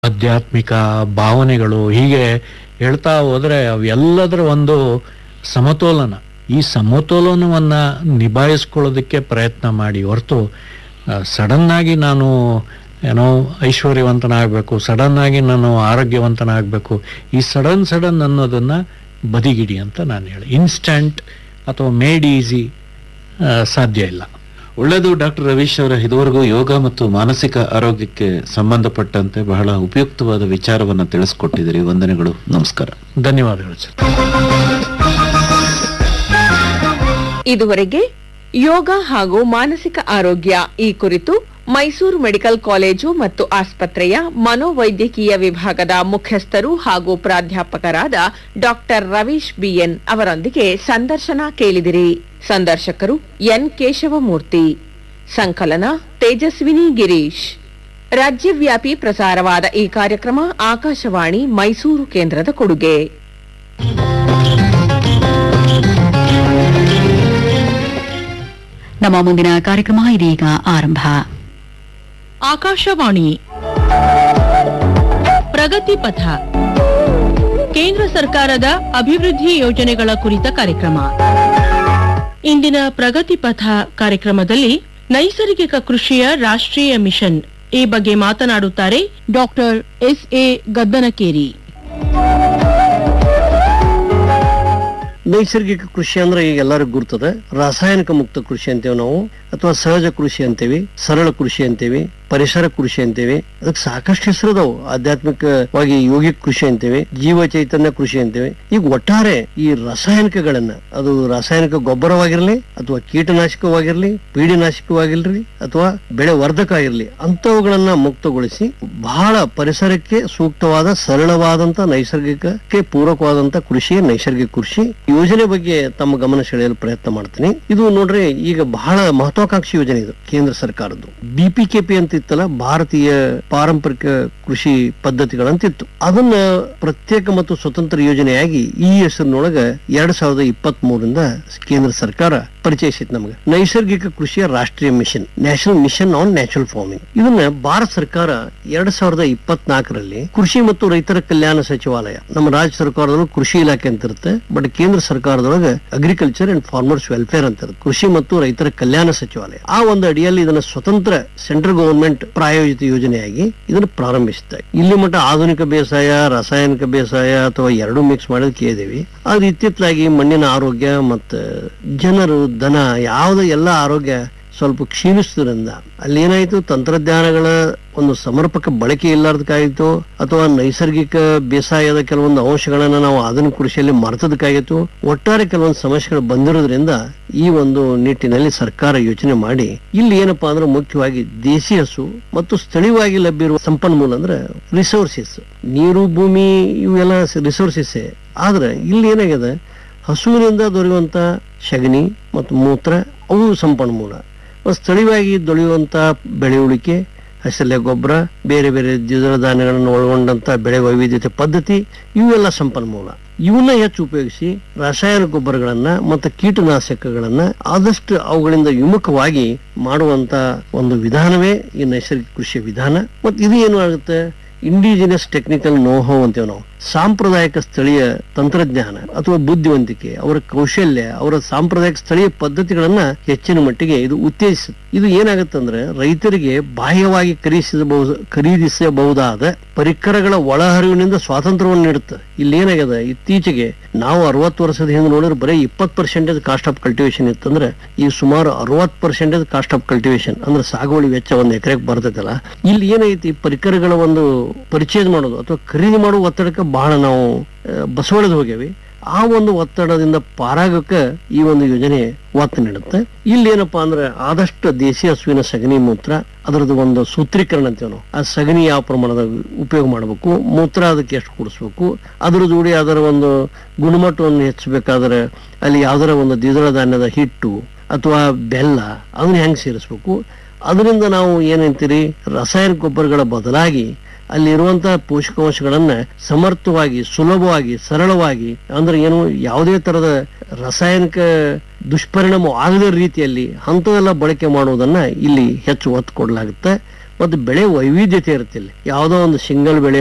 ಆಧ್ಯಾತ್ಮಿಕ ಭಾವನೆಗಳು ಹೀಗೆ ಹೇಳ್ತಾ ಹೋದ್ರೆ ಅವೆಲ್ಲದರ ಒಂದು ಸಮತೋಲನ ಈ ಸಮತೋಲನವನ್ನ ನಿಭಾಯಿಸ್ಕೊಳ್ಳೋದಕ್ಕೆ ಪ್ರಯತ್ನ ಮಾಡಿ ಹೊರತು ಸಡನ್ ಆಗಿ ನಾನು ಏನೋ ಐಶ್ವರ್ಯವಂತನಾಗಬೇಕು ಸಡನ್ ಆಗಿ ನಾನು ಆರೋಗ್ಯವಂತನಾಗಬೇಕು ಈ ಸಡನ್ ಸಡನ್ ಅನ್ನೋದನ್ನ ಬದಿಗಿಡಿ ಅಂತ ನಾನು ಹೇಳಿ ಇನ್ಸ್ಟಂಟ್ ಅಥವಾ ಮೇಡ್ ಈಸಿ ಸಾಧ್ಯ ಇಲ್ಲ ಒಳ್ಳೆಯದು ಡಾಕ್ಟರ್ ರವೀಶ್ ಅವರ ಇದುವರೆಗೂ ಯೋಗ ಮತ್ತು ಮಾನಸಿಕ ಆರೋಗ್ಯಕ್ಕೆ ಸಂಬಂಧಪಟ್ಟಂತೆ ಬಹಳ ಉಪಯುಕ್ತವಾದ ವಿಚಾರವನ್ನ ತಿಳಿಸ್ಕೊಟ್ಟಿದ್ದೀರಿ ವಂದನೆಗಳು ನಮಸ್ಕಾರ ಧನ್ಯವಾದಗಳು ಸರ್ ಇದುವರೆಗೆ ಯೋಗ ಹಾಗೂ ಮಾನಸಿಕ ಆರೋಗ್ಯ ಈ ಕುರಿತು ಮೈಸೂರು ಮೆಡಿಕಲ್ ಕಾಲೇಜು ಮತ್ತು ಆಸ್ಪತ್ರೆಯ ಮನೋವೈದ್ಯಕೀಯ ವಿಭಾಗದ ಮುಖ್ಯಸ್ಥರು ಹಾಗೂ ಪ್ರಾಧ್ಯಾಪಕರಾದ ಡಾಕ್ಟರ್ ರವೀಶ್ ಬಿಎನ್ ಅವರೊಂದಿಗೆ ಸಂದರ್ಶನ ಕೇಳಿದಿರಿ ಸಂದರ್ಶಕರು ಎನ್ ಕೇಶವಮೂರ್ತಿ ಸಂಕಲನ ತೇಜಸ್ವಿನಿ ಗಿರೀಶ್ ರಾಜ್ಯವ್ಯಾಪಿ ಪ್ರಸಾರವಾದ ಈ ಕಾರ್ಯಕ್ರಮ ಆಕಾಶವಾಣಿ ಮೈಸೂರು ಕೇಂದ್ರದ ಕೊಡುಗೆ ನಮ್ಮ ಮುಂದಿನ ಕಾರ್ಯಕ್ರಮ ಇದೀಗ ಆರಂಭ ಆಕಾಶವಾಣಿ ಪ್ರಗತಿ ಪಥ ಕೇಂದ್ರ ಸರ್ಕಾರದ ಅಭಿವೃದ್ಧಿ ಯೋಜನೆಗಳ ಕುರಿತ ಕಾರ್ಯಕ್ರಮ ಇಂದಿನ ಪ್ರಗತಿ ಪಥ ಕಾರ್ಯಕ್ರಮದಲ್ಲಿ ನೈಸರ್ಗಿಕ ಕೃಷಿಯ ರಾಷ್ಟ್ರೀಯ ಮಿಷನ್ ಈ ಬಗ್ಗೆ ಮಾತನಾಡುತ್ತಾರೆ ಡಾಕ್ಟರ್ ಎಸ್ ಎ ಗದ್ದನಕೇರಿ ನೈಸರ್ಗಿಕ ಕೃಷಿ ಅಂದ್ರೆ ಈಗ ಎಲ್ಲರಿಗೂ ಗುರ್ತದ ರಾಸಾಯನಿಕ ಮುಕ್ತ ಕೃಷಿ ಅಂತೇವೆ ನಾವು ಅಥವಾ ಸಹಜ ಕೃಷಿ ಅಂತೇವಿ ಸರಳ ಕೃಷಿ ಅಂತೇವಿ ಪರಿಸರ ಕೃಷಿ ಅಂತೇವಿ ಅದಕ್ಕೆ ಸಾಕಷ್ಟು ಹೆಸರದಾವು ಆಧ್ಯಾತ್ಮಿಕವಾಗಿ ಯೋಗಿಕ ಕೃಷಿ ಅಂತೇವೆ ಜೀವ ಚೈತನ್ಯ ಕೃಷಿ ಅಂತೇವೆ ಈಗ ಒಟ್ಟಾರೆ ಈ ರಾಸಾಯನಿಕಗಳನ್ನ ಅದು ರಾಸಾಯನಿಕ ಗೊಬ್ಬರವಾಗಿರ್ಲಿ ಅಥವಾ ಕೀಟನಾಶಕವಾಗಿರ್ಲಿ ಪೀಡಿನಾಶಕವಾಗಿರ್ಲಿ ಅಥವಾ ಬೆಳೆ ವರ್ಧಕ ಆಗಿರ್ಲಿ ಅಂತವುಗಳನ್ನ ಮುಕ್ತಗೊಳಿಸಿ ಬಹಳ ಪರಿಸರಕ್ಕೆ ಸೂಕ್ತವಾದ ಸರಳವಾದಂತ ನೈಸರ್ಗಿಕಕ್ಕೆ ಪೂರಕವಾದಂತ ಕೃಷಿ ನೈಸರ್ಗಿಕ ಕೃಷಿ ಯೋಜನೆ ಬಗ್ಗೆ ತಮ್ಮ ಗಮನ ಸೆಳೆಯಲು ಪ್ರಯತ್ನ ಮಾಡ್ತೀನಿ ಇದು ನೋಡ್ರಿ ಈಗ ಬಹಳ ಮಹತ್ವಾಕಾಂಕ್ಷಿ ಯೋಜನೆ ಇದು ಕೇಂದ್ರ ಸರ್ಕಾರದ್ದು ಬಿಪಿಕೆಪಿ ಅಂತ ಇತ್ತಲ್ಲ ಭಾರತೀಯ ಪಾರಂಪರಿಕ ಕೃಷಿ ಪದ್ಧತಿಗಳಂತಿತ್ತು ಅದನ್ನ ಪ್ರತ್ಯೇಕ ಮತ್ತು ಸ್ವತಂತ್ರ ಯೋಜನೆಯಾಗಿ ಈ ಹೆಸರಿನೊಳಗ ಎರಡ್ ಸಾವಿರದ ಇಪ್ಪತ್ತ್ ಮೂರರಿಂದ ಕೇಂದ್ರ ಸರ್ಕಾರ ಪರಿಚಯಿಸಿತ್ತು ನಮಗೆ ನೈಸರ್ಗಿಕ ಕೃಷಿಯ ರಾಷ್ಟ್ರೀಯ mission national mission on natural farming ಇದನ್ನ ಭಾರತ ಸರ್ಕಾರ ಎರಡ್ ಸಾವಿರದ ಇಪ್ಪತ್ನಾಲ್ಕರಲ್ಲಿ ಕೃಷಿ ಮತ್ತು ರೈತರ ಕಲ್ಯಾಣ ಸಚಿವಾಲಯ ನಮ್ಮ ರಾಜ್ಯ ಸರ್ಕಾರದೊಳಗೆ ಕೃಷಿ ಇಲಾಖೆ ಅಂತ ಇರುತ್ತೆ ಬಟ್ ಕೇಂದ್ರ ಸರ್ಕಾರದೊಳಗೆ ಅಗ್ರಿಕಲ್ಚರ್ ಅಂಡ್ ಫಾರ್ಮರ್ಸ್ ವೆಲ್ಫೇರ್ ಅಂತ ಇರುತ್ತೆ ಕೃಷಿ ಮತ್ತು ರೈತರ ಕಲ್ಯಾಣ ಸಚಿವಾಲಯ ಆ ಒಂದು ಅಡಿಯಲ್ಲಿ ಇದನ್ನ ಸ್ವತಂತ್ರ ಸೆಂಟ್ರಲ್ ಗವರ್ಮೆಂಟ್ ಪ್ರಾಯೋಜಿತ ಯೋಜನೆಯಾಗಿ ಇದನ್ನು ಪ್ರಾರಂಭಿಸುತ್ತೆ ಇಲ್ಲಿ ಮಟ್ಟ ಆಧುನಿಕ ಬೇಸಾಯ ರಾಸಾಯನಿಕ ಬೇಸಾಯ ಅಥವಾ ಎರಡೂ ಮಿಕ್ಸ್ ಮಾಡೋದು ಕೇಳಿದೇವಿ ಆದ್ರೆ ಇತ್ತಿತ್ತಲಾಗಿ ಮಣ್ಣಿನ ಆರೋಗ್ಯ ಮತ್ತು ಜನರು ದನ ಯಾವ್ದು ಎಲ್ಲ ಆರೋಗ್ಯ ಸ್ವಲ್ಪ ಕ್ಷೀಣಿಸುವುದರಿಂದ ಅಲ್ಲಿ ಏನಾಯ್ತು ತಂತ್ರಜ್ಞಾನಗಳ ಒಂದು ಸಮರ್ಪಕ ಬಳಕೆ ಇಲ್ಲಾರ್ದಕ್ಕಾಗಿತ್ತು ಅಥವಾ ನೈಸರ್ಗಿಕ ಬೇಸಾಯದ ಕೆಲವೊಂದು ಅಂಶಗಳನ್ನ ನಾವು ಆಧುನಿಕ ಕೃಷಿಯಲ್ಲಿ ಮರೆತದಕ್ಕಾಗಿತ್ತು ಒಟ್ಟಾರೆ ಕೆಲವೊಂದು ಸಮಸ್ಯೆಗಳು ಬಂದಿರೋದ್ರಿಂದ ಈ ಒಂದು ನಿಟ್ಟಿನಲ್ಲಿ ಸರ್ಕಾರ ಯೋಚನೆ ಮಾಡಿ ಇಲ್ಲಿ ಏನಪ್ಪಾ ಅಂದ್ರೆ ಮುಖ್ಯವಾಗಿ ದೇಸಿ ಹಸು ಮತ್ತು ಸ್ಥಳೀಯವಾಗಿ ಲಭ್ಯ ಇರುವ ಸಂಪನ್ಮೂಲ ಅಂದ್ರೆ ರಿಸೋರ್ಸಸ್ ನೀರು ಭೂಮಿ ಇವೆಲ್ಲ ರಿಸೋರ್ಸಸ್ ಆದ್ರೆ ಇಲ್ಲಿ ಏನಾಗಿದೆ ಹಸುವಿನಿಂದ ದೊರೆಯುವಂತ ಸಗಣಿ ಮತ್ತು ಮೂತ್ರ ಅವು ಸಂಪನ್ಮೂಲ ಮತ್ತು ಸ್ಥಳೀಯವಾಗಿ ದೊರೆಯುವಂತ ಬೆಳೆಯುಳಿಕೆ ಹಸಲೆ ಗೊಬ್ಬರ ಬೇರೆ ಬೇರೆ ದ್ವಿದಳ ಧಾನ್ಯಗಳನ್ನು ಒಳಗೊಂಡಂತ ಬೆಳೆ ವೈವಿಧ್ಯತೆ ಪದ್ಧತಿ ಇವೆಲ್ಲ ಸಂಪನ್ಮೂಲ ಇವನ್ನ ಹೆಚ್ಚು ಉಪಯೋಗಿಸಿ ರಾಸಾಯನಿಕ ಗೊಬ್ಬರಗಳನ್ನ ಮತ್ತು ಕೀಟನಾಶಕಗಳನ್ನ ಆದಷ್ಟು ಅವುಗಳಿಂದ ವಿಮುಖವಾಗಿ ಮಾಡುವಂತ ಒಂದು ವಿಧಾನವೇ ಈ ನೈಸರ್ಗಿಕ ಕೃಷಿಯ ವಿಧಾನ ಮತ್ತು ಇದು ಏನು ಆಗುತ್ತೆ ಇಂಡಿಜಿನಸ್ ಟೆಕ್ನಿಕಲ್ ನೋಹೋ ಅಂತೀವಿ ನಾವು ಸಾಂಪ್ರದಾಯಿಕ ಸ್ಥಳೀಯ ತಂತ್ರಜ್ಞಾನ ಅಥವಾ ಬುದ್ಧಿವಂತಿಕೆ ಅವರ ಕೌಶಲ್ಯ ಅವರ ಸಾಂಪ್ರದಾಯಿಕ ಸ್ಥಳೀಯ ಪದ್ಧತಿಗಳನ್ನ ಹೆಚ್ಚಿನ ಮಟ್ಟಿಗೆ ಇದು ಉತ್ತೇಜಿಸುತ್ತೆ ಇದು ಏನಾಗುತ್ತಂದ್ರೆ ರೈತರಿಗೆ ಬಾಹ್ಯವಾಗಿ ಖರೀದಿಸಬಹುದು ಖರೀದಿಸಬಹುದಾದ ಪರಿಕರಗಳ ಒಳಹರಿವಿನಿಂದ ಸ್ವಾತಂತ್ರ್ಯವನ್ನು ನೀಡುತ್ತೆ ಇಲ್ಲಿ ಏನಾಗಿದೆ ಇತ್ತೀಚೆಗೆ ನಾವು ಅರವತ್ತು ವರ್ಷದ ಹಿಂದೆ ನೋಡಿದ್ರೆ ಬರೀ ಇಪ್ಪತ್ತು ಪರ್ಸೆಂಟೇಜ್ ಕಾಸ್ಟ್ ಆಫ್ ಕಲ್ಟಿವೇಶನ್ ಇತ್ತಂದ್ರೆ ಈ ಸುಮಾರು ಅರವತ್ತು ಪರ್ಸೆಂಟೇಜ್ ಕಾಸ್ಟ್ ಆಫ್ ಕಲ್ಟಿವೇಶನ್ ಅಂದ್ರೆ ಸಾಗುವಳಿ ವೆಚ್ಚ ಒಂದು ಎಕರೆಗೆ ಬರ್ತೈತಲ್ಲ ಇಲ್ಲಿ ಏನೈತಿ ಪರಿಕರಗಳ ಒಂದು ಪರಿಚಯ ಮಾಡೋದು ಅಥವಾ ಖರೀದಿ ಮಾಡುವ ಒತ್ತಡಕ್ಕೆ ಬಹಳ ನಾವು ಆ, ಬಸವಳಿದು ಹೋಗ್ಯಾವಿ ಆ ಒಂದು ಒತ್ತಡದಿಂದ ಪಾರಾಗಕ್ಕೆ ಈ ಒಂದು ಯೋಜನೆ ಒತ್ತು ನೀಡುತ್ತೆ ಇಲ್ಲಿ ಏನಪ್ಪಾ ಅಂದ್ರೆ ಆದಷ್ಟು ದೇಸಿ ಹಸುವಿನ ಸಗಣಿ ಮೂತ್ರ ಅದರದ್ದು ಒಂದು ಸೂತ್ರೀಕರಣ ಅಂತೀವಿ ನಾವು ಆ ಸಗಣಿ ಯಾವ ಪ್ರಮಾಣದ ಉಪಯೋಗ ಮಾಡಬೇಕು ಮೂತ್ರ ಅದಕ್ಕೆ ಎಷ್ಟು ಕೂಡಿಸ್ಬೇಕು ಅದ್ರ ಜೋಡಿ ಅದರ ಒಂದು ಗುಣಮಟ್ಟವನ್ನು ಹೆಚ್ಚಬೇಕಾದ್ರೆ ಅಲ್ಲಿ ಯಾವ್ದಾರ ಒಂದು ದ್ವಿದಳ ಧಾನ್ಯದ ಹಿಟ್ಟು ಅಥವಾ ಬೆಲ್ಲ ಅದನ್ನ ಹೆಂಗ್ ಸೇರಿಸ್ಬೇಕು ಅದರಿಂದ ನಾವು ಏನಂತೀರಿ ರಾಸಾಯನಿಕ ಗೊಬ್ಬರಗಳ ಬದಲಾಗಿ ಅಲ್ಲಿರುವಂತಹ ಪೋಷಕಾಂಶಗಳನ್ನ ಸಮರ್ಥವಾಗಿ ಸುಲಭವಾಗಿ ಸರಳವಾಗಿ ಅಂದ್ರೆ ಏನು ಯಾವುದೇ ತರದ ರಾಸಾಯನಿಕ ದುಷ್ಪರಿಣಾಮ ಆಗದ ರೀತಿಯಲ್ಲಿ ಅಂಥವೆಲ್ಲ ಬಳಕೆ ಮಾಡುವುದನ್ನ ಇಲ್ಲಿ ಹೆಚ್ಚು ಒತ್ತು ಕೊಡಲಾಗುತ್ತೆ ಮತ್ತು ಬೆಳೆ ವೈವಿಧ್ಯತೆ ಇರುತ್ತೆ ಇಲ್ಲಿ ಯಾವುದೋ ಒಂದು ಸಿಂಗಲ್ ಬೆಳೆ